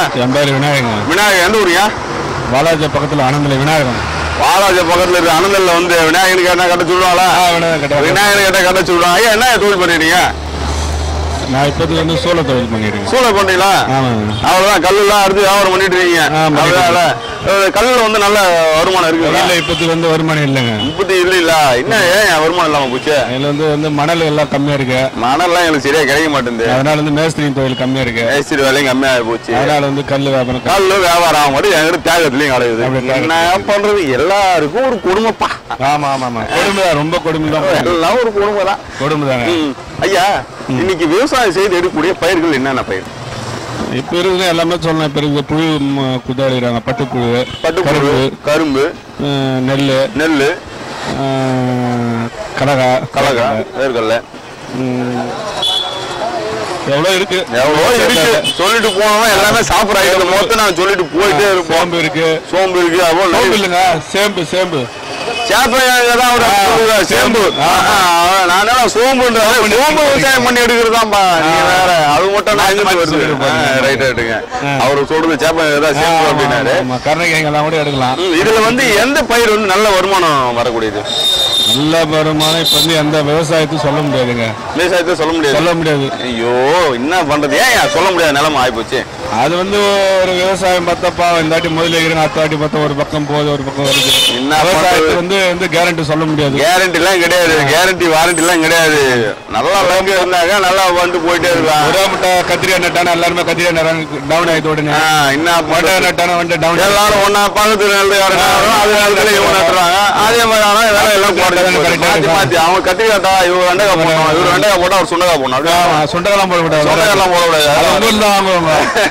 என் பேர் விநாயகங்க விநாயகர் எந்த ஊரியா பாலாஜி பக்கத்தில் ஆனந்தில் விநாயகம் பாலாஜி பக்கத்துல இருக்க அனந்தல்ல வந்து விநாயகன் கேட்டா கட்ட சொல்லுவாங்களா விநாயகர் கிட்ட விநாயகர் கேட்டா கட்ட சொல்லுவாங்க ஐயா என்ன தொழில் பண்ணிட்டீங்க நான் இப்போதைக்கு வந்து சோள தொழில் பண்ணிடுங்க சூளை பண்றீங்களா ஆமாங்க அவ்வளவுதான் கல்லெல்லாம் அறுத்து வியாபாரம் பண்ணிட்டு இருக்கீங்க ஆ, பண்ணிட்டு அதனால அஹ், கல்லுல வந்து நல்ல வருமானம் இருக்குங்களா இல்லை இப்போதைக்கு வந்து வருமானம் இல்லைங்க முப்பத்தி இல்ல இல்ல என்ன ஏன் என் வருமானம் இல்லாம போச்சு அதில் வந்து வந்து மணல் எல்லாம் கம்மியாக இருக்கு மணல்லாம் எங்களுக்கு சரியா கிடைக்க மாட்டேங்குது அதனால வந்து மேஸ்திரி தொழில் கம்மியாக இருக்கு மேஸ்திரி வேலையும் கம்மியாக போச்சு அதனால வந்து கல் வியாபாரம் கல்லு வியாபாரம் ஆக மாட்டேன் என்கிட்ட தியாகத்துலயும் கிடையாது அப்படி தியாகத்துல. என்ன பண்றது எல்லாருக்கும் ஒரு குடும்பப்பா ஆமாம் ஆமாம் ஆமாம் கொடுமை தான் ரொம்ப கொடுமை தான் எல்லாம் ஒரு குடும்பம் தான் கொடுமை தாங்க ம். ஐயா இன்னைக்கு விவசாயம் செய்து எடுக்கக்கூடிய பயிர்கள் என்னென்ன பயிர் இப்போ இருக்குது எல்லாமே சொல்லலாம் இப்போ இருக்குது புழு ம், குதாடிறாங்க பட்டுப்புழு பட்டுப்புழு கரும்பு கரும்பு அஹ், நெல் நெல் அஹ், கடகா கலகா வேர்கடலை ம், எவ்வளோ இருக்கு எவ்வளோ இருக்கு சொல்லிட்டு போனவன் எல்லாமே சாப்பிட்ற ஐட்டம் மொத்தம் நான் சொல்லிட்டு போயிட்டே இருப்போம் சோம்பு இருக்கு சோம்பு இருக்கு அப்போ சோம்பு இல்லைங்க சேம்பு சேம்பு சேப்பை தான் ஒரு ஆ, சேம்பு ஆ. நான் சோம்புன்றது சோம்பு விவசாயம் பண்ணி எடுக்கிறதாம்பா நீ வேற அது மட்டும் நான் எங்கிட்டு வருது சொல்லிட்டு போறீங்க. ரைட் ரைட்டுங்க அவர் சொல்றது சேப்பை தான் சேம்பு அப்படின்னாரு ஆமா, கருணைக்கிழங்கெல்லாம் கூட எடுக்கலாம் ம், இதுல வந்து எந்த பயிர் வந்து நல்ல வருமானம் வரக்கூடியது நல்ல வருமானம் இப்போ வந்து எந்த விவசாயத்தையும் சொல்ல முடியாதுங்க விவசாயத்தை சொல்ல முடியாது சொல்ல முடியாது ஐயோ என்ன பண்றது ஏன் ஏன் சொல்ல முடியாத நிலைமை ஆயிப்போச்சு அது வந்து ஒரு விவசாயம் பார்த்தப்பா இந்த வாட்டி முதல்ல இருக்கிற அடுத்த வாட்டி பார்த்தா ஒரு பக்கம் போகுது ஒரு பக்கம் வருது என்ன விவசாயத்தை பண்றது? வந்து வந்து கேரண்டி சொல்ல முடியாது கேரண்டி எல்லாம் கிடையாது கேரண்டி வாரண்டி எல்லாம் கிடையாது நல்லா லங்கு இருந்தாங்க நல்லா வந்து போயிட்டே இருக்கான் ஒரே முட்டை கத்திரிக்காய் நட்டானா எல்லாருமே கத்திரிக்காய் நடுறாங்க டவுன் ஆயிட்டு உடனே ஆ, என்ன மட்டை பண்றது? நட்டானா வந்து டவுன் எல்லாரும் ஒன்னா பக்கத்து நிலத்துக்காரங்க அது நிலத்துல இவங்க நட்டுறாங்க அதே மாதிரி ஆனா வேலை எல்லாம் போட்டு correct ஆ மாத்தி இருக்கும். மாத்தி அவங்க கத்திரிக்காட்டா இவங்க வெண்டைக்காய் போடணும் இவர் வெண்டைக்காய் போட்டா அவர் சுண்டக்காய் போடணும் அப்படியே சுண்டெல்லாம் போட கூடாது சுண்டைக்காய்லாம் போடக்கூடாது அது உங்க ஊர்ல தான் வாங்குவாங்க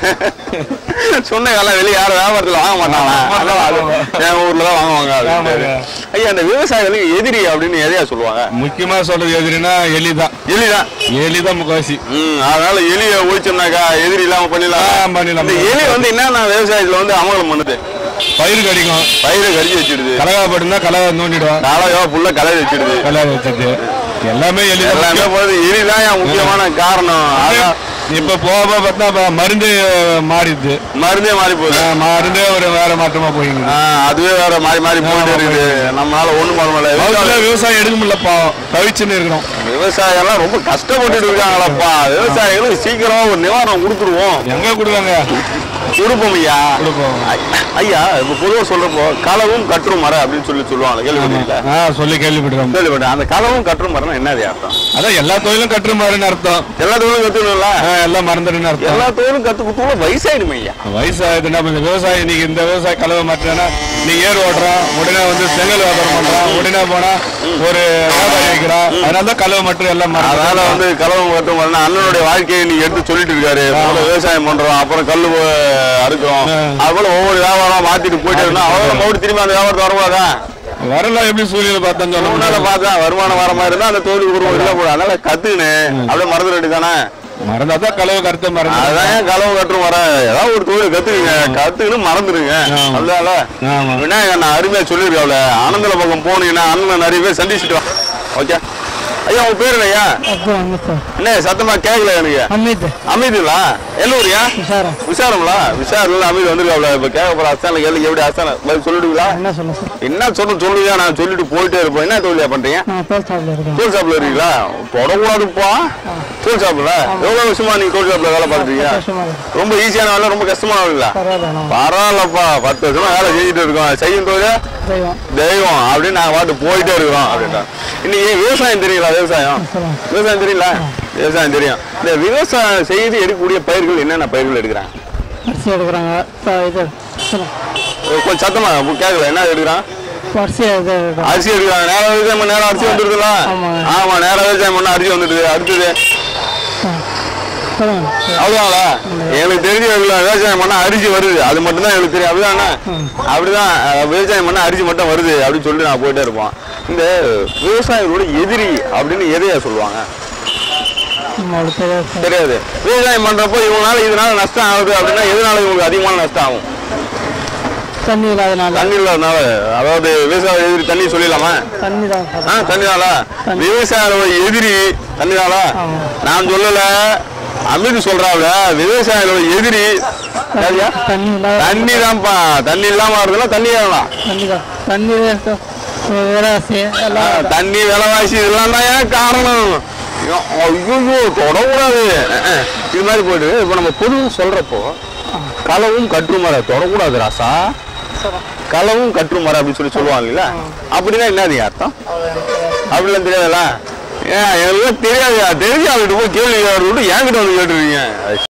சுண்டைக்காய்லாம் வெளியே யாரும் வியாபாரத்துல வாங்க மாட்டாங்க அதனால அது என் ஊர்ல தான் வாங்குவாங்க ஆமாங்க. அப்படின்ட்டு. ஐயா அந்த விவசாயிகளுக்கு எதிரி அப்படின்னு எதையா சொல்லுவாங்க முக்கியமா சொல்றது எதிரினா எலி தான் எலிதான் எலி தான் முக்காசி ம் அதனால எலியை ஒழிச்சோம்னாக்கா எதிரி இல்லாம பண்ணிடலாம் பண்ணிடலாம் இந்த எலி வந்து என்னன்னா விவசாயத்துல வந்து அமலம் பண்ணுது பயிர் கடிக்கும் பயிரை கடிச்சு வச்சிடுது கலகா போட்டுனா கலகா நோண்டிடும் காலையோ புல்ல கலரி வச்சிடுது கலகா வச்சது எல்லாமே எலி தான் எல்லாமே முக்கியம். போது எலிதான் என் முக்கியமான காரணம் அதான் இப்ப போக போக பார்த்தா இப்ப மருந்து மாறிடுது மருந்தே மாறி போகுது ஆஹ் மருந்தே ஒரு வேற மாற்றமா போயிங்க ஆ, அதுவே வேற மாறி மாறி போயிட்டே இருக்குது நம்மளால ஒண்ணும் பண்ண முடியல விவசாயம் எடுக்க முடியல பாவம் தவிச்சுன்னு இருக்கிறோம் விவசாயம் எல்லாம் ரொம்ப கஷ்டப்பட்டுட்டு இருக்காங்களப்பா விவசாயிகளுக்கு சீக்கிரமா ஒரு நிவாரணம் கொடுத்துருவோம் எங்க கொடுக்காங்க கொடுப்போம் ஐயா கொடுப்போம் ஐ- ஐயா இப்ப பொதுவா சொல்றப்போ களவும் கற்றும் மர அப்படின்னு சொல்லி சொல்லுவாங்க கேள்விப்பட்டீங்களா ஆ சொல்லி கேள்விப்பட்டிருக்கோம் கேள்விப்பட்டேன் அந்த களவும் கற்றும் மரம்னா என்னது அர்த்தம் அதான் எல்லா தொழிலும் கட்டுற மாதிரின்னு அர்த்தம் எல்லா தொழிலும் கத்துக்கணும்ல ஆஹ் எல்லாம் மறந்துடுன்னு அர்த்தம் எல்லா தொழிலும் கத்துக்குள்ள வயசாயிடுமே ஐயா வயசாகுது என்ன பண்ணுது விவசாயம் இன்னைக்கு இந்த விவசாய கலவை மாற்றினா நீ ஏர் ஓட்டுறான் உடனே வந்து செங்கல் வியாபாரம் பண்றான் உடனே போனா ஒரு வியாபாரி வைக்கிறான் அதனால தான் கலவை மட்டும் எல்லாம் மறந்து அதனால வந்து களவும் கற்றும் மரம் அண்ணனுடைய வாழ்க்கையை நீங்க எடுத்து சொல்லிட்டு இருக்காரு முதல்ல விவசாயம் பண்றோம் அப்புறம் கல்லு போ- அறுக்கிறோம் அது போல ஒவ்வொரு வியாபாரம் மாத்திட்டு போயிட்டே இருந்தா அவங்க மறுபடியும் திரும்பி அந்த வியாபாரத்தை வரக்கூடாதா வரலாம் எப்படி சூழ்நிலை பார்த்தோன்னு சொல்ல முன்னால முடியாது பார்த்தா வருமானம் வர மாதிரி இருந்தா அந்த தொழில் உருவம் இல்ல போட அதனால கத்துக்கினு அப்படியே மறந்துட வேண்டியதானே மறந்தா தான் கலவை கருத்தை மறந்து அதான் ஏன் களவு கற்றும் வர ஏதாவது ஒரு தொழில் கத்துக்குங்க கத்துக்கின்னு மறந்துடுங்க ஆமா. அதனால ஆமா விநாயகர் நான் அருமையா சொல்லியிருக்காப்ல ஆனந்தல பக்கம் போனீங்கன்னா அண்ணன் நிறைய பேர் சந்திச்சுட்டு வா ஓகே ஐயா உங்க பேர் என்னய்யா என்ன சத்தமா கேட்கல எனக்கு அமித் அமிதுங்களா என்ன ஊரியா விசாரம் விசாரம்லா விசாரம் அமீது வந்திருக்காப்ல இப்ப கேட்க போற அஸ்தான கேள்வி எப்படி அஸ்தான பதில் சொல்லிடுவீங்களா என்ன சொல்ல சார் என்ன சொல்ல சொல்லுங்க நான் சொல்லிட்டு போயிட்டே இருப்போம் என்ன தொழிலா பண்றீங்க நான் பேர் சாப்பிட இருக்கேன் டூல் ஷாப்ல இருக்கீங்களா தொடக்கூடாதுப்பா டூல் ஷாப்ல எவ்வளவு வருஷமா நீங்க டூல் ஷாப்ல வேலை பார்த்துருக்கீங்க கஷ்டமா இருக்கு ரொம்ப ஈஸியான வேலை ரொம்ப கஷ்டமான வேலைங்களா பரவாயில்ல நான் பரவாயில்லப்பா பத்து வருஷமா வேலை செஞ்சுட்டு இருக்கோம் செய்யும் தொழில் தெய்வம் தெய்வம் அப்படின்னு நாங்க பாட்டு போயிட்டே இருக்கிறோம் அப்படின்ட்டா இன்னைக்கு விவசாயம் தெரியுங்களா விவசாயம் சொல்லுங்க விவசாயம் தெரியல விவசாயம் தெரியும் இந்த விவசாயம் செய்து எடுக்கக்கூடிய பயிர்கள் என்னென்ன பயிர்கள் எடுக்கிறாங்க அரிசி எடுக்கிறாங்க இப்போ இது சொல்லுங்க கொஞ்சம் சத்தமா கேட்கல என்ன எடுக்கிறான் அரிசி இது எடுக்கிறாங்க. அரிசி எடுக்கிறாங்க நேரம் விவசாயம் பண்ண நேரம் அரிசி வந்துருதுல ஆமாங்க. ஆமா நேரம் விவசாயம் பண்ண அரிசி வந்துடுது அடுத்தது ஆ. சொல்லுங்க அவ்வளோதாங்களா எனக்கு தெரிஞ்ச இதுல விவசாயம் பண்ணா அரிசி வருது அது மட்டும் தான் எனக்கு தெரியும் அப்படிதானே அப்படிதான் அஹ், விவசாயம் பண்ணா அரிசி மட்டும் வருது அப்படின்னு சொல்லிட்டு நான் போயிட்டே இருப்போம் இந்த விவசாயிகளோட எதிரி அப்படின்னு எதையா சொல்லுவாங்க நம்மளோட தெரியாது சார் தெரியாது விவசாயம் பண்றப்போ இவங்களால இதனால நஷ்டம் ஆகுது அப்படின்னா எதனால இவங்களுக்கு அதிகமான நஷ்டம் ஆகும் தண்ணி இல்லாதனால தண்ணி இல்லாதனால அதாவது விவசாய எதிரி தண்ணி சொல்லிடலாமா தண்ணி தான் ஆ சார் தண்ணினால விவசாயியோட எதிரி தண்ணினால ஆமா. நான் சொல்லல அமித் சொல்றாப்ல விவசாயிகளோட எதிரி யாருயா? தண்ணி இல்லாத தண்ணி தான்ப்பா தண்ணி இல்லாம வருதுன்னா தண்ணி வேணும் தண்ணி தான் தண்ணி தான் விவராசி எல்லாம் தண்ணி விலைவாசி இதெல்லாம் தான் ஏன் காரணம் ஐயோ தொடக்கூடாது அஹ், அஹ். இது மாதிரி போயிட்டு இப்போ நம்ம பொது சொல்றப்போ களவும் கற்றுமர தொடக்கூடாது ராசா களவும் கற்றுமர அப்படின்னு சொல்லி சொல்லுவாங்க இல்ல அப்படின்னா என்னது அர்த்தம் அப்படிலாம் தெரியாதுல்ல ஏன் எங்களுக்கு தெரியாதுயா தெரிஞ்சு அவர்கிட்ட போய் கேள்வி கேட்டு என்கிட்ட வந்து கேட்டுருக்கீங்க